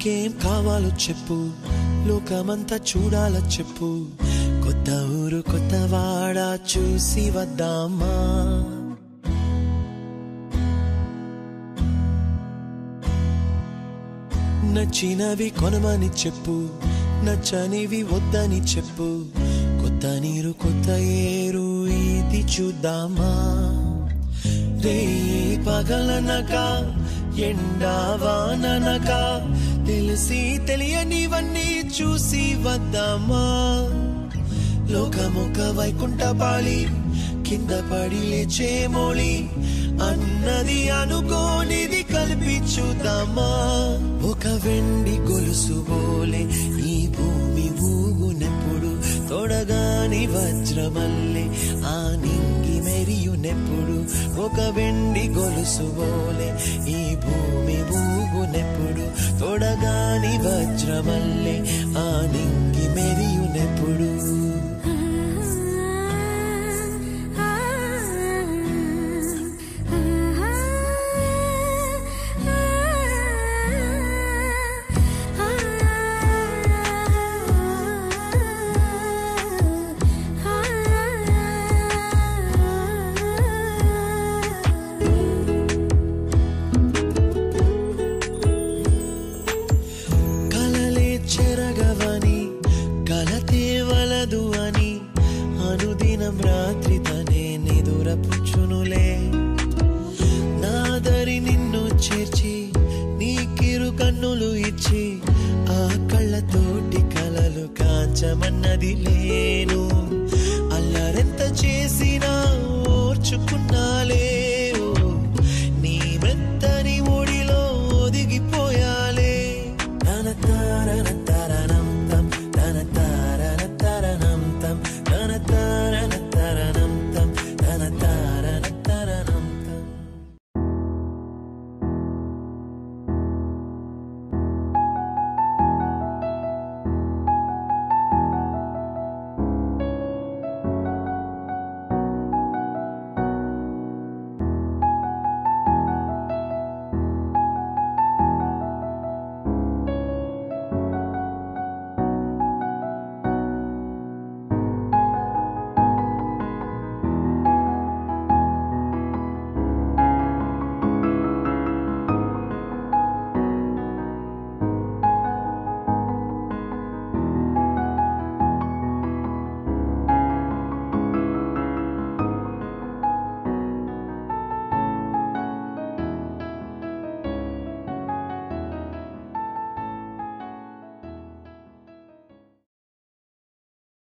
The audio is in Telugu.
నీకేం కావాలో చెప్పు లోకమంతా చూడాల చెప్పు కొత్త ఊరు కొత్త వాడ చూసి వద్దామా నచ్చినవి కొనమని చెప్పు నచ్చనివి వద్దని చెప్పు కొత్త నీరు కొత్త ఏరు ఇది చూద్దామా రే పగలనక ఎండావాననక తెలిసి తెలియనివన్నీ చూసి వద్దామా లోకమొక వైకుంఠపాళి కింద పడి లేచే మోళి అన్నది అనుకోనిది కల్పించుదామా ఒక వెండి గొలుసు బోలే ఈ భూమి ఊగునెప్పుడు తొడగాని వజ్రమల్లె ఆ నింగి మెరియునెప్పుడు ఒక వెండి గొలుసు బోలే ఈ భూమి ఊగునెప్పుడు తొడగాని వజ్రమల్లె ఆ నింగి మెరియునెప్పుడు కలలే చెరగవని కలతే వలదు అని అనుదినం రాత్రి తనే నిదురపుచ్చునులే నాదరి నిన్ను చేర్చి నీ కిరు కన్నులు ఇచ్చి ఆ కళ్ళతోటి కలలు కాంచమన్నదిలే